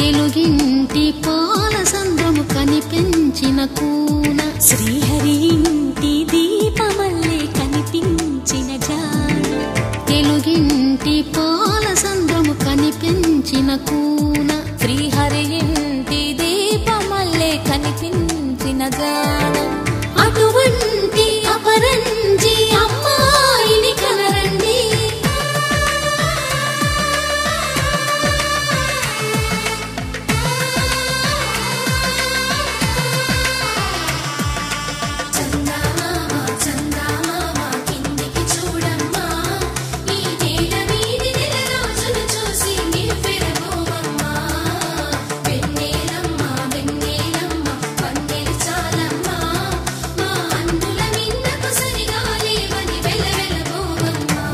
తెలుగింటి పాల సంద్రము కనిపించిన కూన శ్రీహరి ఇంటి దీపమల్లే కనిపించిన జాడ తెలుగింటి పాల సంద్రము కనిపించిన కూన శ్రీహరి ఇంటి దీపమల్లే కనిపించిన జాడ అటువంటి అపరంజి అమ్మాయిని కనరండి చందమామ చందమామ కిందికి చూడమ్మా ఈ నేల మీది నెల రోజులు చూసి నివ్వెరబోవమ్మా వెన్నెలమ్మ వెన్నెలమ్మ పన్నెలు చాలమ్మా మా అందుల మిన్నకు సరిగా లేవని వెలవెలబోవమ్మా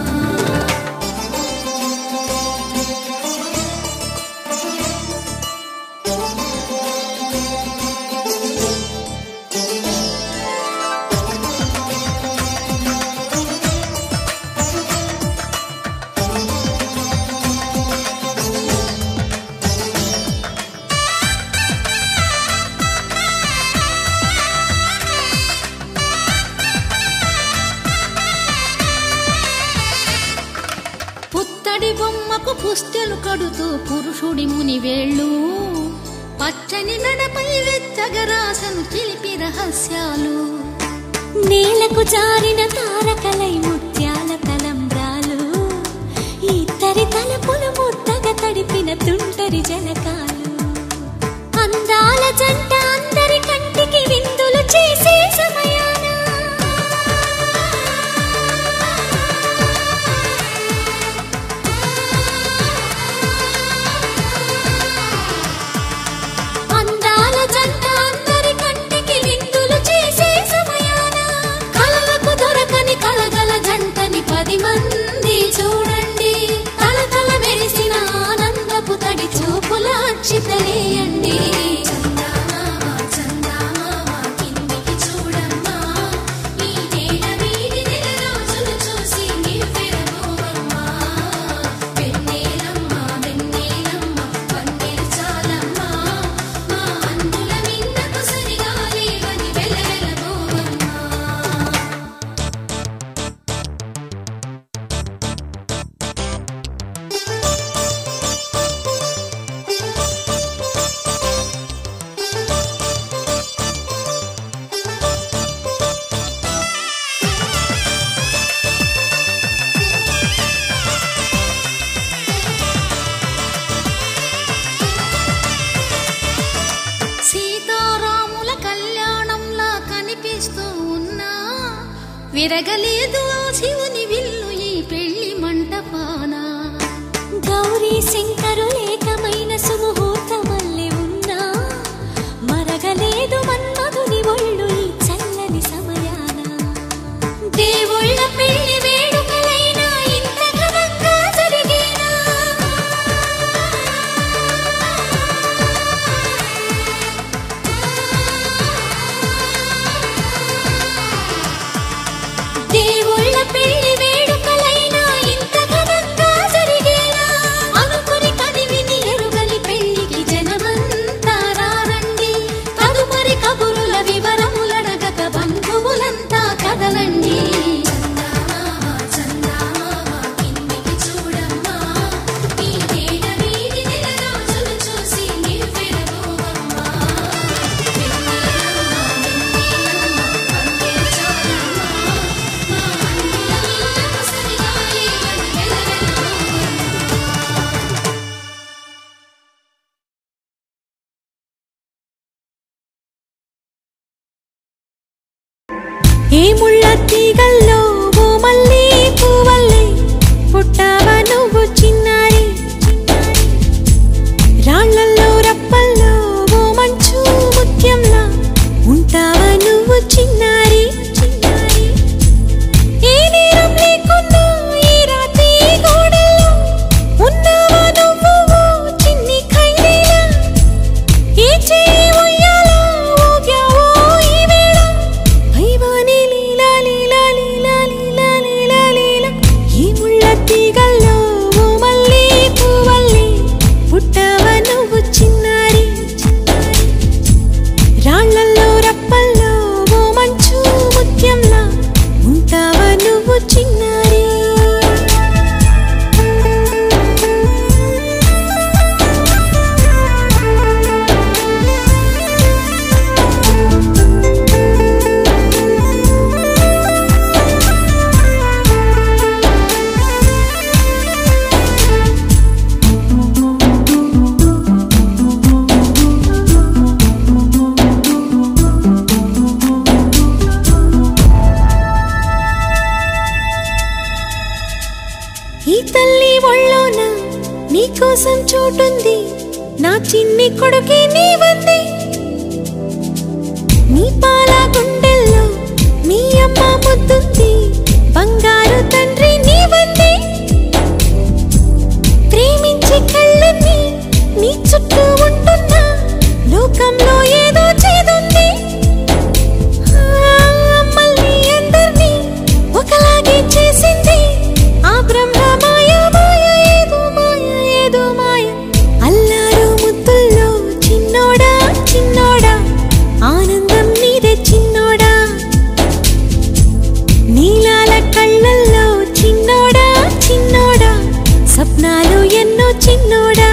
పుత్తడి బొమ్మకు పుస్తెలు కడుతూ పురుషుడి ముని వేళ్ళు పచ్చని మెడపై వెచ్చగరాసను చిలిపి రహస్యాలు నేలకు జారిన తారకలై ముత్యాల తలంబ్రాలు ఇద్దరి తలపులు ముద్దగా తడిపిన తుంటరి జలకాలు అందాల జంట అందరి కంటికి విందులు చేసే సమయాన అందాల జంట అందరి కంటికి విందులు చేసే సమయాన కలలకు దొరకని కలగల జంటని పది మంది చూడండి కలకల మెరిసిన ఆనందపు తడి చూపుల అక్షితలేయండి చందమామ చందమామ కిందికి చూడమ్మా ఈ నేల వీడి నెల రోజులు చూసి నివ్వెరబోవమ్మా వెన్నెలమ్మ వెన్నెలమ్మ పన్నెలు చాలమ్మా మా అందుల మిన్నకు సరిగా లేవని వెలవెలబోవమ్మా సీతారాముల కళ్యాణంలా కనిపిస్తూ ఉన్నా విరగలేదు ఆ శివుని విల్లు ఈ పెళ్లి మంటపాన గౌరీ శంకరు ఏకమైన సుముహూర్తమల్లె ఉన్నా మరగలేదు మన్మధుని ఒళ్ళు ఈ చల్లని సమయాన దేవుళ్ళ పెళ్లి వేడుకలైనా ఇంత ఘనంగా జరిగేనా దేవుళ్ళ పెళ్లి వేడుకలైనా ఇంత ఘనంగా జరిగేనా అనుకుని కదివిని ఎరుగని పెళ్లికి జనమంతా రారండి తదుపరి కబురుల వివరములడగక బంధువులంతా కదలండి చందమామ చందమామ కిందికి చూడమ్మా ఈ నేల వీడి నెల రోజులు చూసి నివ్వెరబోవమ్మా వెన్నెలమ్మ వెన్నెలమ్మ పన్నెలు చాలమ్మా మా అందుల మిన్నకు సరిగా లేవని వెలవెలబోవమ్మా ఏ ముళ్ళ తీగల్లో ఓ మల్లె పువ్వల్లే పుట్టావా నువ్వు చిన్నారి రాళ్ళల్లో రప్పల్లో ఓ మంచు ముత్యంలా ఉంటావా నువ్వు చిన్నారి చిన్నారి ఏ నేరం లేకున్నా ఈ రాత్రి గోడల్లో ఉన్నావా నువ్వు ఓ చిన్ని ఖైదీలా ఏ చేయి ఉయ్యాలో ఊగావో ఈ వేళ పైవాని లీలా ఈ తల్లి ఒళ్ళోన నీకోసం చోటుంది నా చిన్ని కొడుకే నీవంది నీ పాల గుండెల్లో నీ అమ్మ ముద్దుంది బంగారు తండ్రి నీవంది ప్రేమించి కళ్ళని నీ చుట్టూ ఉంటున్నా లోకంలో ఏదో చేదుంది ఆ, మళ్ళీ అందర్నీ ఒకలాగే చేసింది ఆ బ్రహ్మ మాయ మాయ ఏదో మాయ ఏదో మాయ అల్లారు ముద్దుల్లో చిన్నోడా చిన్నోడా ఆనందం నీదే చిన్నోడా నీలాల కళ్ళల్లో చిన్నోడా చిన్నోడా సప్నాలు ఎన్నో చిన్నోడా